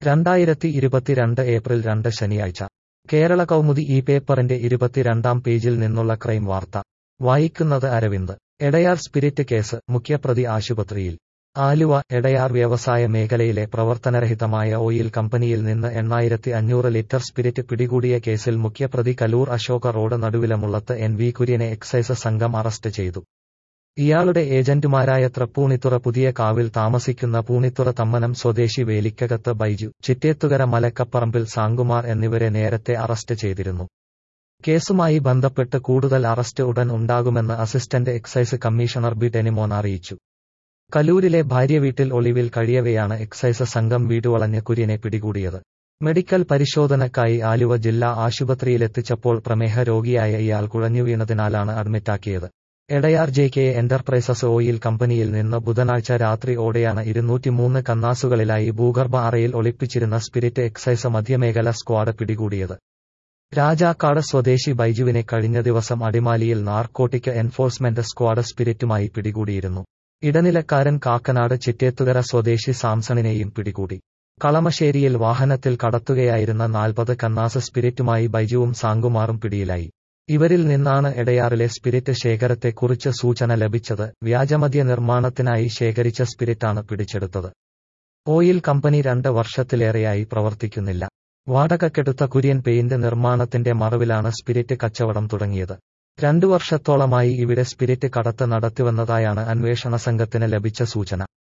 രണ്ടായിരത്തി ഇരുപത്തിരണ്ട് ഏപ്രിൽ രണ്ട് ശനിയാഴ്ച കേരള കൗമുദി ഈ പേപ്പറിന്റെ ഇരുപത്തിരണ്ടാം പേജിൽ നിന്നുള്ള ക്രൈം വാർത്ത വായിക്കുന്നത് അരവിന്ദ് എടയാർ സ്പിരിറ്റ് കേസ് മുഖ്യപ്രതി ആശുപത്രിയിൽ ആലുവ എടയാർ വ്യവസായ മേഖലയിലെ പ്രവർത്തനരഹിതമായ ഓയിൽ കമ്പനിയിൽ നിന്ന് എണ്ണായിരത്തി അഞ്ഞൂറ് ലിറ്റർ സ്പിരിറ്റ് പിടികൂടിയ കേസിൽ മുഖ്യപ്രതി Kaloor Ashoka road Naduvilamullath N V കുര്യനെ എക്സൈസ് സംഘം അറസ്റ്റ് ചെയ്തു ഇയാളുടെ ഏജന്റുമാരായ തൃപ്പൂണിത്തുറ പുതിയ കാവിൽ താമസിക്കുന്ന പൂണിത്തുറ തമ്മനം സ്വദേശി വേലിക്കകത്ത് ബൈജു ചിറ്റേത്തുകര മലക്കപ്പറമ്പിൽ സാങ്കുമാർ എന്നിവരെ നേരത്തെ അറസ്റ്റ് ചെയ്തിരുന്നു കേസുമായി ബന്ധപ്പെട്ട് കൂടുതൽ അറസ്റ്റ് ഉടൻ ഉണ്ടാകുമെന്ന് assistant excise commissioner B Tenimon അറിയിച്ചു കലൂരിലെ ഭാര്യ വീട്ടിൽ ഒളിവിൽ കഴിയവെയാണ് എക്സൈസ് സംഘം വീടുവളഞ്ഞ് കുര്യനെ പിടികൂടിയത് മെഡിക്കൽ പരിശോധനക്കായി ആലുവ ജില്ലാ ആശുപത്രിയിലെത്തിച്ചപ്പോൾ പ്രമേഹ രോഗിയായ ഇയാൾ കുഴഞ്ഞുവീണതിനാലാണ് അഡ്മിറ്റാക്കിയത് Edayar J K enterprises oil കമ്പനിയിൽ നിന്ന് ബുധനാഴ്ച രാത്രി ഓടെയാണ് ഇരുന്നൂറ്റിമൂന്ന് കന്നാസുകളിലായി ഭൂഗർഭ അറയിൽ ഒളിപ്പിച്ചിരുന്ന സ്പിരിറ്റ് എക്സൈസ് മധ്യമേഖല സ്ക്വാഡ് പിടികൂടിയത് രാജാക്കാട് സ്വദേശി ബൈജുവിനെ കഴിഞ്ഞ ദിവസം അടിമാലിയിൽ നാർക്കോട്ടിക് എൻഫോഴ്സ്മെന്റ് സ്ക്വാഡ് സ്പിരിറ്റുമായി പിടികൂടിയിരുന്നു ഇടനിലക്കാരൻ കാക്കനാട് ചിറ്റേത്തുകര സ്വദേശി സാംസണിനെയും പിടികൂടി കളമശ്ശേരിയിൽ വാഹനത്തിൽ കടത്തുകയായിരുന്ന നാൽപ്പത് കന്നാസ് സ്പിരിറ്റുമായി ബൈജുവും സാങ്കുമാറും പിടിയിലായി ഇവരിൽ നിന്നാണ് എടയാറിലെ സ്പിരിറ്റ് ശേഖരത്തെക്കുറിച്ച് സൂചന ലഭിച്ചത് വ്യാജമദ്യ നിർമ്മാണത്തിനായി ശേഖരിച്ച സ്പിരിറ്റാണ് പിടിച്ചെടുത്തത് ഓയിൽ കമ്പനി രണ്ട് വർഷത്തിലേറെയായി പ്രവർത്തിക്കുന്നില്ല വാടകക്കെടുത്ത കുര്യൻ പെയിന്റ് നിർമ്മാണത്തിന്റെ മറവിലാണ് സ്പിരിറ്റ് കച്ചവടം തുടങ്ങിയത് രണ്ടു വർഷത്തോളമായി ഇവിടെ സ്പിരിറ്റ് കടത്ത് നടത്തിവന്നതായാണ് അന്വേഷണ സംഘത്തിന് ലഭിച്ച സൂചന